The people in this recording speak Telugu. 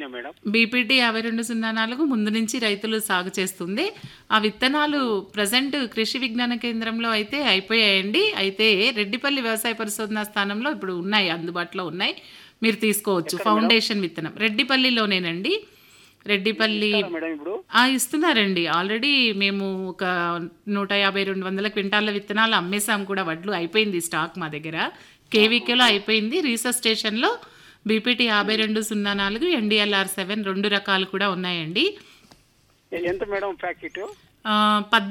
అయినాయి మేడం బీపీటీ యాభై రెండు సున్నా నాలుగు ముందు నుంచి రైతులు సాగు చేస్తుంది ఆ విత్తనాలు ప్రజెంట్ కృషి విజ్ఞాన కేంద్రంలో అయితే అయిపోయాయండి అయితే రెడ్డిపల్లి వ్యవసాయ పరిశోధన స్థానంలో ఇప్పుడు ఉన్నాయి అందుబాటులో ఉన్నాయి మీరు తీసుకోవచ్చు ఫౌండేషన్ విత్తనం రెడ్డిపల్లిలోనేనండి రెడ్డిపల్లి ఇస్తారా మేడం ఇప్పుడు ఆ, ఇస్తున్నారండి ఆల్రెడీ మేము ఒక నూట యాభై రెండు వందల క్వింటాల విత్తనాలు అమ్మేసాం కూడా వడ్లు అయిపోయింది స్టాక్ మా దగ్గర కేవీకేలో అయిపోయింది రీసెర్చ్ స్టేషన్లో బీపీటీ యాభై రెండు సున్నా నాలుగు ఎన్డీఎల్ఆర్ సెవెన్ రెండు రకాలు కూడా ఉన్నాయండి ఎ- ఎంత మేడం ప్యాకెట్ ఆ, పద్